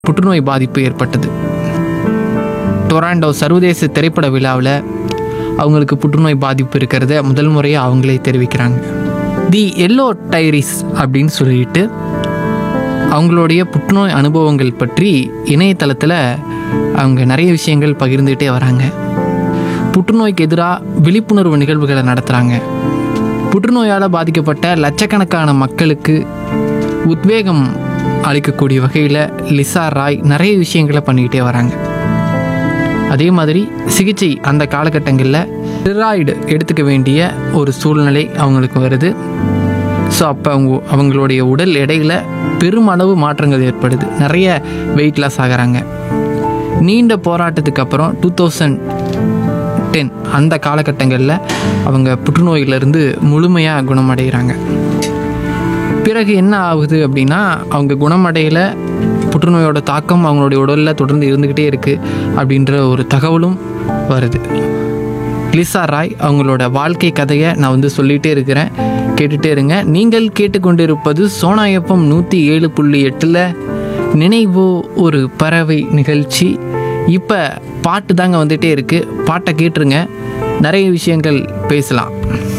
புற்றுநோய் பாதிப்பு ஏற்பட்டது டொராண்டோ சர்வதேச திரைப்பட விழாவில் அவங்களுக்கு புற்றுநோய் பாதிப்பு இருக்கிறத முதல் முறையாக அவங்களே தெரிவிக்கிறாங்க தி எல்லோ டைரிஸ் அப்படின்னு சொல்லிட்டு அவங்களுடைய புற்றுநோய் அனுபவங்கள் பற்றி இணையதளத்தில் அவங்க நிறைய விஷயங்கள் பகிர்ந்துகிட்டே வராங்க புற்றுநோய்க்கு எதிராக விழிப்புணர்வு நிகழ்வுகளை நடத்துகிறாங்க புற்றுநோயால் பாதிக்கப்பட்ட லட்சக்கணக்கான மக்களுக்கு உத்வேகம் அளிக்கக்கூடிய வகையில் லிசா ராய் நிறைய விஷயங்களை பண்ணிக்கிட்டே வராங்க அதே மாதிரி சிகிச்சை அந்த காலகட்டங்களில் ஸ்டெராய்டு எடுத்துக்க வேண்டிய ஒரு சூழ்நிலை அவங்களுக்கு வருது ஸோ அப்போ அவங்க அவங்களுடைய உடல் எடையில் பெருமளவு மாற்றங்கள் ஏற்படுது நிறைய வெயிட் லாஸ் ஆகுறாங்க நீண்ட போராட்டத்துக்கு அப்புறம் டூ தௌசண்ட் டென் அந்த காலகட்டங்களில் அவங்க புற்றுநோயிலிருந்து முழுமையாக குணமடைகிறாங்க பிறகு என்ன ஆகுது அப்படின்னா அவங்க குணமடையில புற்றுநோயோட தாக்கம் அவங்களுடைய உடலில் தொடர்ந்து இருந்துக்கிட்டே இருக்குது அப்படின்ற ஒரு தகவலும் வருது லிசா ராய் அவங்களோட வாழ்க்கை கதையை நான் வந்து சொல்லிகிட்டே இருக்கிறேன் கேட்டுகிட்டே இருங்க நீங்கள் கேட்டுக்கொண்டிருப்பது சோனாயப்பம் நூற்றி ஏழு புள்ளி எட்டில் நினைவோ ஒரு பறவை நிகழ்ச்சி இப்போ பாட்டு தாங்க வந்துகிட்டே இருக்குது பாட்டை கேட்டுருங்க நிறைய விஷயங்கள் பேசலாம்